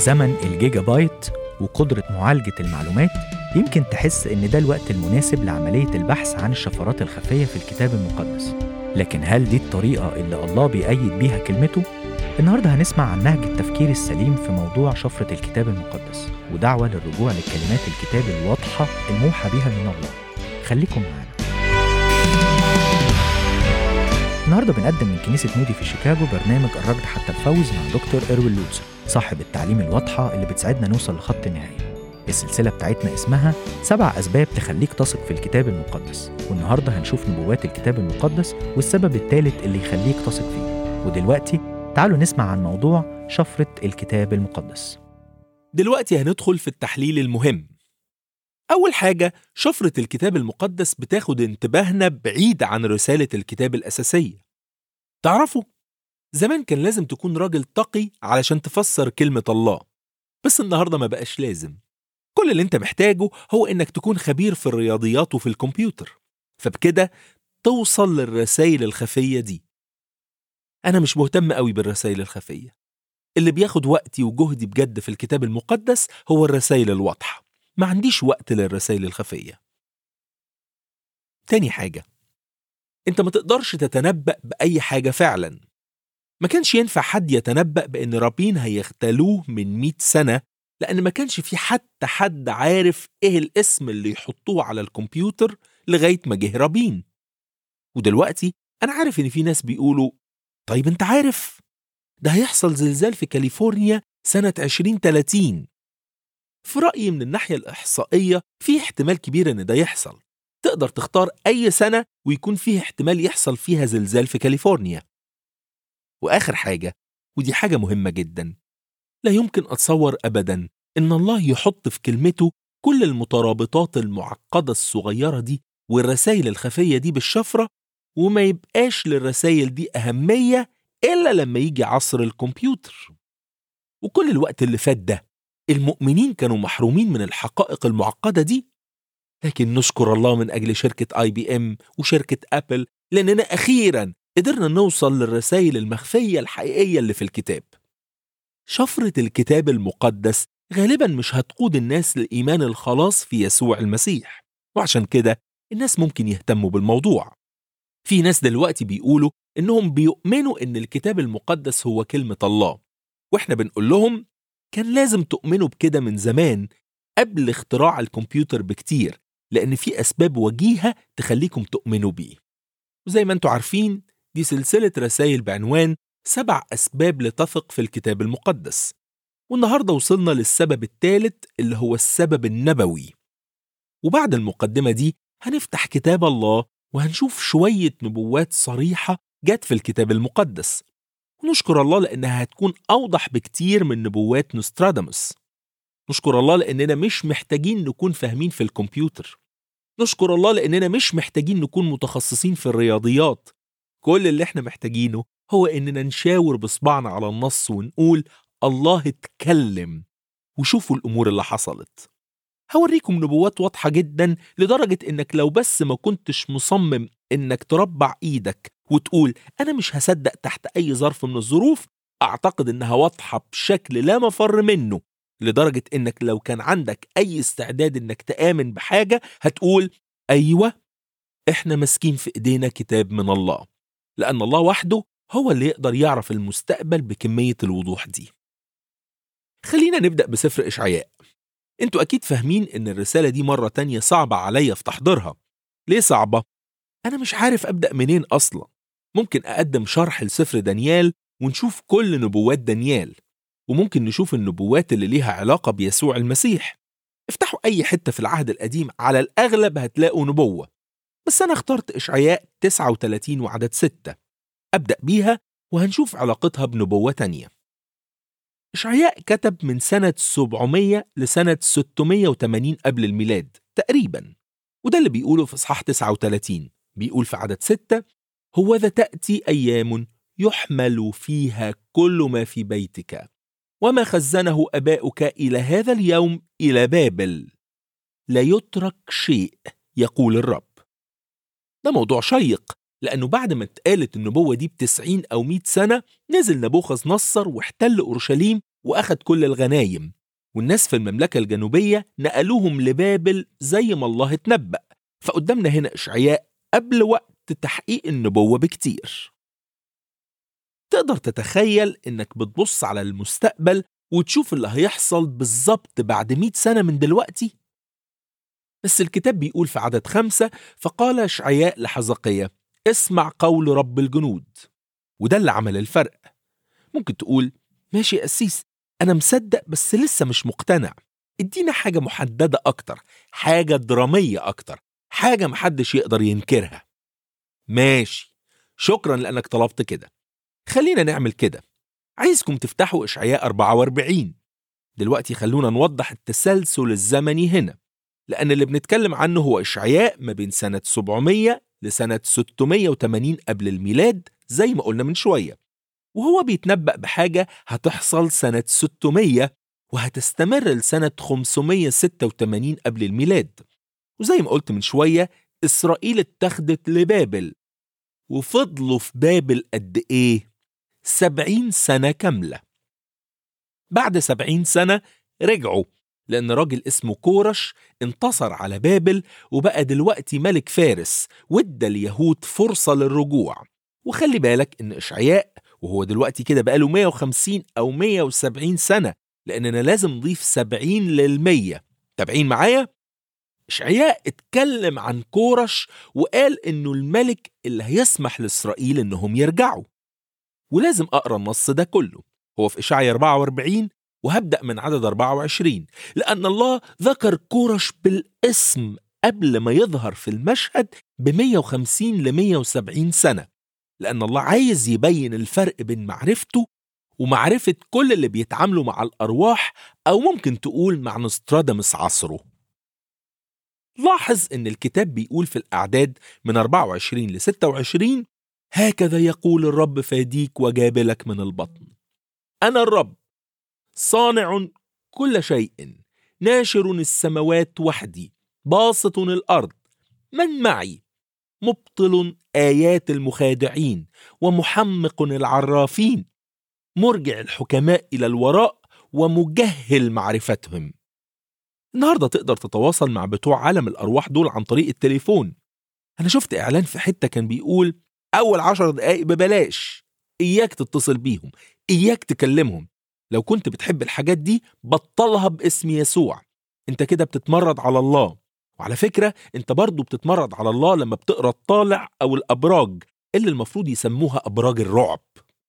زمن الجيجا بايت وقدرة معالجة المعلومات يمكن تحس إن ده الوقت المناسب لعملية البحث عن الشفرات الخفية في الكتاب المقدس لكن هل دي الطريقة اللي الله بيأيد بيها كلمته؟ النهاردة هنسمع عن نهج التفكير السليم في موضوع شفرة الكتاب المقدس ودعوة للرجوع لكلمات الكتاب الواضحة الموحى بها من الله خليكم معانا النهارده بنقدم من كنيسة مودي في شيكاغو برنامج الركض حتى الفوز مع دكتور إروين لوتسر صاحب التعليم الواضحة اللي بتساعدنا نوصل لخط النهاية السلسلة بتاعتنا اسمها سبع أسباب تخليك تثق في الكتاب المقدس والنهاردة هنشوف نبوات الكتاب المقدس والسبب الثالث اللي يخليك تثق فيه ودلوقتي تعالوا نسمع عن موضوع شفرة الكتاب المقدس دلوقتي هندخل في التحليل المهم أول حاجة شفرة الكتاب المقدس بتاخد انتباهنا بعيد عن رسالة الكتاب الأساسية تعرفوا زمان كان لازم تكون راجل تقي علشان تفسر كلمة الله بس النهاردة ما بقاش لازم كل اللي انت محتاجه هو انك تكون خبير في الرياضيات وفي الكمبيوتر فبكده توصل للرسائل الخفية دي أنا مش مهتم قوي بالرسائل الخفية اللي بياخد وقتي وجهدي بجد في الكتاب المقدس هو الرسائل الواضحة ما عنديش وقت للرسائل الخفية تاني حاجة انت ما تقدرش تتنبأ بأي حاجة فعلا ما كانش ينفع حد يتنبأ بأن رابين هيغتالوه من 100 سنة لأن ما كانش في حتى حد عارف إيه الاسم اللي يحطوه على الكمبيوتر لغاية ما جه رابين ودلوقتي أنا عارف إن في ناس بيقولوا طيب أنت عارف ده هيحصل زلزال في كاليفورنيا سنة 2030 في رأيي من الناحية الإحصائية في احتمال كبير إن ده يحصل تقدر تختار أي سنة ويكون فيه احتمال يحصل فيها زلزال في كاليفورنيا وآخر حاجة ودي حاجة مهمة جدا لا يمكن أتصور أبدا إن الله يحط في كلمته كل المترابطات المعقدة الصغيرة دي والرسائل الخفية دي بالشفرة وما يبقاش للرسائل دي أهمية إلا لما يجي عصر الكمبيوتر وكل الوقت اللي فات ده المؤمنين كانوا محرومين من الحقائق المعقدة دي لكن نشكر الله من أجل شركة آي بي إم وشركة أبل لأننا أخيرا قدرنا نوصل للرسائل المخفية الحقيقية اللي في الكتاب شفرة الكتاب المقدس غالبا مش هتقود الناس لإيمان الخلاص في يسوع المسيح وعشان كده الناس ممكن يهتموا بالموضوع في ناس دلوقتي بيقولوا إنهم بيؤمنوا إن الكتاب المقدس هو كلمة الله وإحنا بنقول لهم كان لازم تؤمنوا بكده من زمان قبل اختراع الكمبيوتر بكتير لأن في أسباب وجيهة تخليكم تؤمنوا بيه وزي ما انتوا عارفين دي سلسلة رسائل بعنوان سبع أسباب لتثق في الكتاب المقدس والنهاردة وصلنا للسبب الثالث اللي هو السبب النبوي وبعد المقدمة دي هنفتح كتاب الله وهنشوف شوية نبوات صريحة جت في الكتاب المقدس ونشكر الله لأنها هتكون أوضح بكتير من نبوات نوستراداموس نشكر الله لأننا مش محتاجين نكون فاهمين في الكمبيوتر نشكر الله لأننا مش محتاجين نكون متخصصين في الرياضيات كل اللي احنا محتاجينه هو إننا نشاور بصبعنا على النص ونقول الله اتكلم وشوفوا الأمور اللي حصلت هوريكم نبوات واضحة جدا لدرجة إنك لو بس ما كنتش مصمم إنك تربع إيدك وتقول أنا مش هصدق تحت أي ظرف من الظروف أعتقد إنها واضحة بشكل لا مفر منه لدرجة إنك لو كان عندك أي استعداد إنك تآمن بحاجة هتقول أيوة إحنا ماسكين في إيدينا كتاب من الله لأن الله وحده هو اللي يقدر يعرف المستقبل بكمية الوضوح دي خلينا نبدأ بسفر إشعياء انتوا أكيد فاهمين إن الرسالة دي مرة تانية صعبة عليا في تحضيرها ليه صعبة؟ أنا مش عارف أبدأ منين أصلا ممكن أقدم شرح لسفر دانيال ونشوف كل نبوات دانيال وممكن نشوف النبوات اللي ليها علاقة بيسوع المسيح افتحوا أي حتة في العهد القديم على الأغلب هتلاقوا نبوة بس أنا اخترت إشعياء 39 وعدد 6 أبدأ بيها وهنشوف علاقتها بنبوة تانية إشعياء كتب من سنة 700 لسنة 680 قبل الميلاد تقريبا وده اللي بيقوله في إصحاح 39 بيقول في عدد 6 هوذا تأتي أيام يحمل فيها كل ما في بيتك وما خزنه أباؤك إلى هذا اليوم إلى بابل لا يترك شيء يقول الرب ده موضوع شيق لأنه بعد ما اتقالت النبوة دي بتسعين أو مئة سنة نزل نبوخذ نصر واحتل أورشليم وأخد كل الغنايم والناس في المملكة الجنوبية نقلوهم لبابل زي ما الله اتنبأ فقدامنا هنا إشعياء قبل وقت تحقيق النبوة بكتير تقدر تتخيل إنك بتبص على المستقبل وتشوف اللي هيحصل بالظبط بعد 100 سنة من دلوقتي؟ بس الكتاب بيقول في عدد خمسة فقال إشعياء لحزقية اسمع قول رب الجنود وده اللي عمل الفرق ممكن تقول ماشي يا قسيس أنا مصدق بس لسه مش مقتنع ادينا حاجة محددة أكتر حاجة درامية أكتر حاجة محدش يقدر ينكرها ماشي شكرا لأنك طلبت كده خلينا نعمل كده عايزكم تفتحوا إشعياء 44 دلوقتي خلونا نوضح التسلسل الزمني هنا لأن اللي بنتكلم عنه هو إشعياء ما بين سنة 700 لسنة 680 قبل الميلاد زي ما قلنا من شوية وهو بيتنبأ بحاجة هتحصل سنة 600 وهتستمر لسنة 586 قبل الميلاد وزي ما قلت من شوية إسرائيل اتخذت لبابل وفضلوا في بابل قد إيه؟ سبعين سنة كاملة بعد سبعين سنة رجعوا لأن راجل اسمه كورش انتصر على بابل وبقى دلوقتي ملك فارس وادى اليهود فرصة للرجوع وخلي بالك إن إشعياء وهو دلوقتي كده بقاله 150 أو 170 سنة لأننا لازم نضيف 70 للمية تابعين معايا؟ إشعياء اتكلم عن كورش وقال إنه الملك اللي هيسمح لإسرائيل إنهم يرجعوا ولازم أقرأ النص ده كله هو في إشعياء 44 وهبدأ من عدد 24 لأن الله ذكر كورش بالاسم قبل ما يظهر في المشهد ب 150 ل 170 سنة لأن الله عايز يبين الفرق بين معرفته ومعرفة كل اللي بيتعاملوا مع الأرواح أو ممكن تقول مع نسترادمس عصره لاحظ إن الكتاب بيقول في الأعداد من 24 ل 26 هكذا يقول الرب فاديك وجابلك من البطن أنا الرب صانع كل شيء ناشر السماوات وحدي باسط الأرض من معي مبطل آيات المخادعين ومحمق العرافين مرجع الحكماء إلى الوراء ومجهل معرفتهم النهاردة تقدر تتواصل مع بتوع عالم الأرواح دول عن طريق التليفون أنا شفت إعلان في حتة كان بيقول أول عشر دقايق ببلاش إياك تتصل بيهم إياك تكلمهم لو كنت بتحب الحاجات دي بطلها باسم يسوع انت كده بتتمرد على الله وعلى فكرة انت برضو بتتمرد على الله لما بتقرأ الطالع أو الأبراج اللي المفروض يسموها أبراج الرعب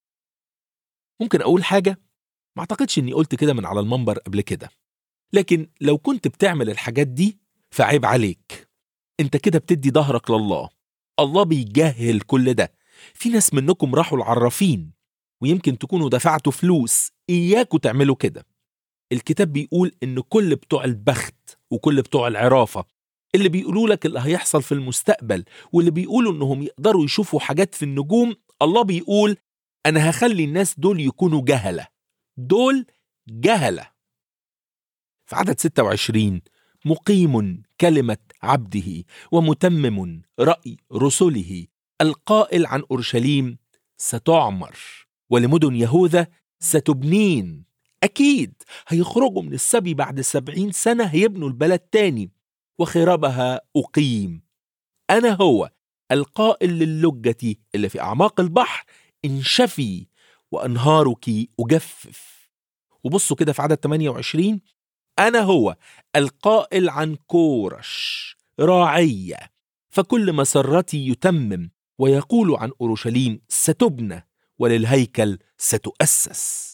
ممكن أقول حاجة؟ ما أعتقدش إني قلت كده من على المنبر قبل كده لكن لو كنت بتعمل الحاجات دي فعيب عليك انت كده بتدي ظهرك لله الله بيجهل كل ده في ناس منكم راحوا العرافين ويمكن تكونوا دفعتوا فلوس إياكوا تعملوا كده الكتاب بيقول إن كل بتوع البخت وكل بتوع العرافة اللي بيقولوا لك اللي هيحصل في المستقبل واللي بيقولوا إنهم يقدروا يشوفوا حاجات في النجوم الله بيقول أنا هخلي الناس دول يكونوا جهلة دول جهلة في عدد 26 مقيم كلمة عبده ومتمم رأي رسله القائل عن أورشليم ستعمر ولمدن يهوذا ستبنين أكيد هيخرجوا من السبي بعد سبعين سنة هيبنوا البلد تاني وخرابها أقيم أنا هو القائل للجة اللي في أعماق البحر انشفي وأنهارك أجفف وبصوا كده في عدد 28 أنا هو القائل عن كورش راعية فكل مسرتي يتمم ويقول عن أورشليم ستبنى وللهيكل ستؤسس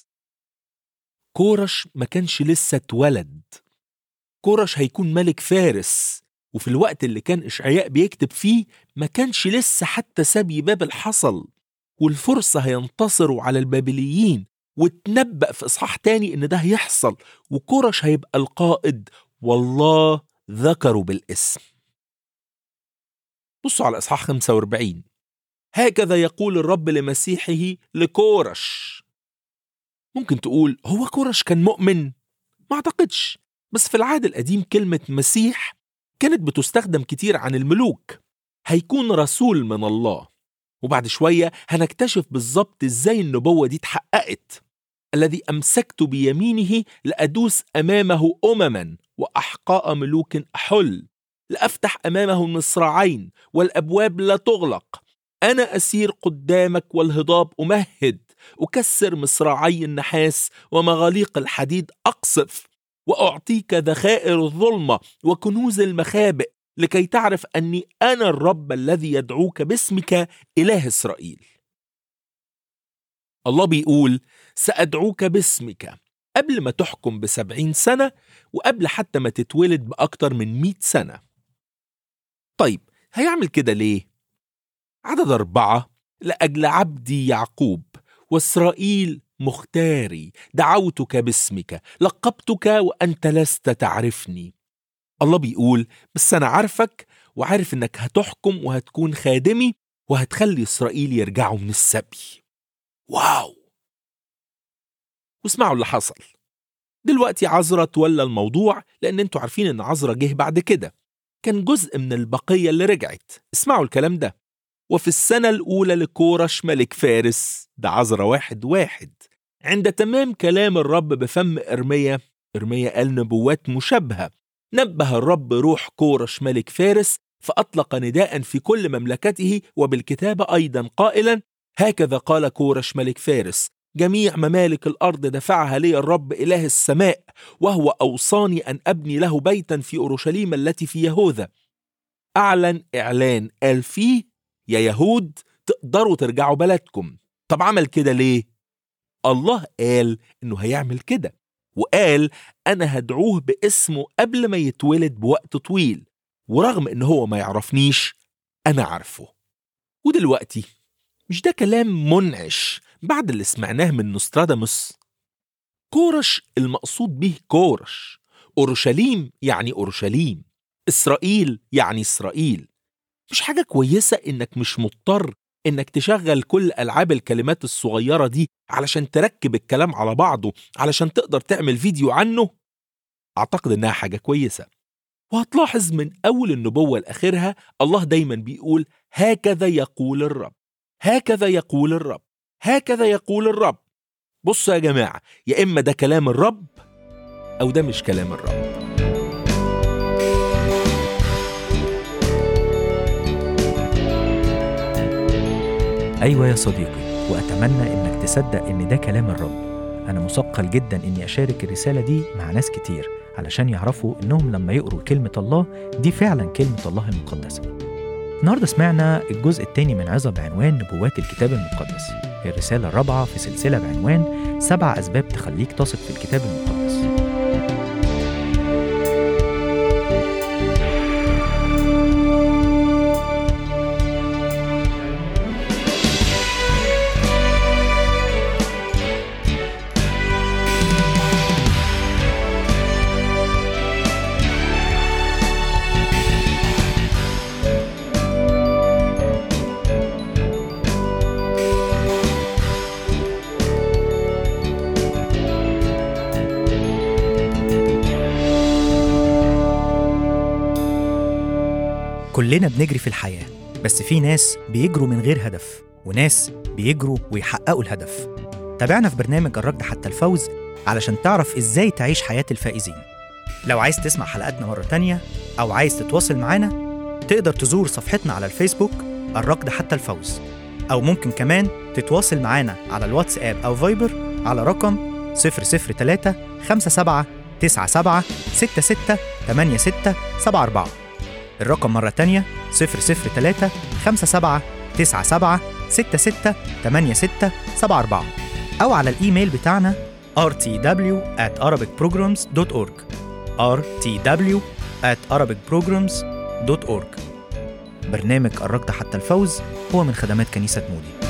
كورش ما كانش لسه اتولد كورش هيكون ملك فارس وفي الوقت اللي كان إشعياء بيكتب فيه ما كانش لسه حتى سبي بابل حصل والفرصة هينتصروا على البابليين وتنبأ في إصحاح تاني إن ده هيحصل وكورش هيبقى القائد والله ذكروا بالاسم بصوا على إصحاح 45 هكذا يقول الرب لمسيحه لكورش ممكن تقول هو كورش كان مؤمن؟ ما أعتقدش بس في العهد القديم كلمة مسيح كانت بتستخدم كتير عن الملوك هيكون رسول من الله وبعد شوية هنكتشف بالظبط ازاي النبوة دي اتحققت الذي أمسكت بيمينه لأدوس أمامه أمما وأحقاء ملوك أحل لأفتح أمامه المصراعين والأبواب لا تغلق أنا أسير قدامك والهضاب أمهد أكسر مصراعي النحاس ومغاليق الحديد أقصف وأعطيك ذخائر الظلمة وكنوز المخابئ لكي تعرف أني أنا الرب الذي يدعوك باسمك إله إسرائيل الله بيقول سأدعوك باسمك قبل ما تحكم بسبعين سنة وقبل حتى ما تتولد بأكتر من مئة سنة طيب هيعمل كده ليه؟ عدد أربعة لأجل عبدي يعقوب وإسرائيل مختاري دعوتك باسمك لقبتك وأنت لست تعرفني الله بيقول بس أنا عارفك وعارف إنك هتحكم وهتكون خادمي وهتخلي إسرائيل يرجعوا من السبي واو واسمعوا اللي حصل دلوقتي عزرا تولى الموضوع لأن انتوا عارفين إن عزرا جه بعد كده كان جزء من البقية اللي رجعت اسمعوا الكلام ده وفي السنة الأولى لكورش ملك فارس ده عزرا واحد واحد عند تمام كلام الرب بفم إرميا إرميا قال نبوات مشابهة نبه الرب روح كورش ملك فارس فأطلق نداء في كل مملكته وبالكتابة أيضا قائلا هكذا قال كورش ملك فارس جميع ممالك الأرض دفعها لي الرب إله السماء وهو أوصاني أن أبني له بيتا في أورشليم التي في يهوذا أعلن إعلان قال فيه يا يهود تقدروا ترجعوا بلدكم طب عمل كده ليه؟ الله قال إنه هيعمل كده وقال أنا هدعوه باسمه قبل ما يتولد بوقت طويل ورغم إن هو ما يعرفنيش أنا عارفه ودلوقتي مش ده كلام منعش بعد اللي سمعناه من نوستراداموس كورش المقصود به كورش أورشليم يعني أورشليم إسرائيل يعني إسرائيل مش حاجة كويسة إنك مش مضطر إنك تشغل كل ألعاب الكلمات الصغيرة دي علشان تركب الكلام على بعضه علشان تقدر تعمل فيديو عنه أعتقد إنها حاجة كويسة وهتلاحظ من أول النبوة لآخرها الله دايما بيقول هكذا يقول الرب هكذا يقول الرب هكذا يقول الرب بصوا يا جماعة يا إما ده كلام الرب أو ده مش كلام الرب أيوة يا صديقي وأتمنى إنك تصدق إن ده كلام الرب أنا مثقل جدا إني أشارك الرسالة دي مع ناس كتير علشان يعرفوا إنهم لما يقروا كلمة الله دي فعلا كلمة الله المقدسة النهاردة سمعنا الجزء الثاني من عظة بعنوان نبوات الكتاب المقدس الرسالة الرابعة في سلسلة بعنوان سبع أسباب تخليك تثق في الكتاب المقدس كلنا بنجري في الحياة بس في ناس بيجروا من غير هدف وناس بيجروا ويحققوا الهدف تابعنا في برنامج الركض حتى الفوز علشان تعرف ازاي تعيش حياة الفائزين لو عايز تسمع حلقاتنا مرة تانية أو عايز تتواصل معانا تقدر تزور صفحتنا على الفيسبوك الركض حتى الفوز أو ممكن كمان تتواصل معانا على الواتساب أو فايبر على رقم 003 57 97 66 86 74 الرقم مرة تانية 003 57 97 66 86 74 أو على الإيميل بتاعنا rtw at arabicprograms.org rtw at arabicprograms.org برنامج الركض حتى الفوز هو من خدمات كنيسة مودي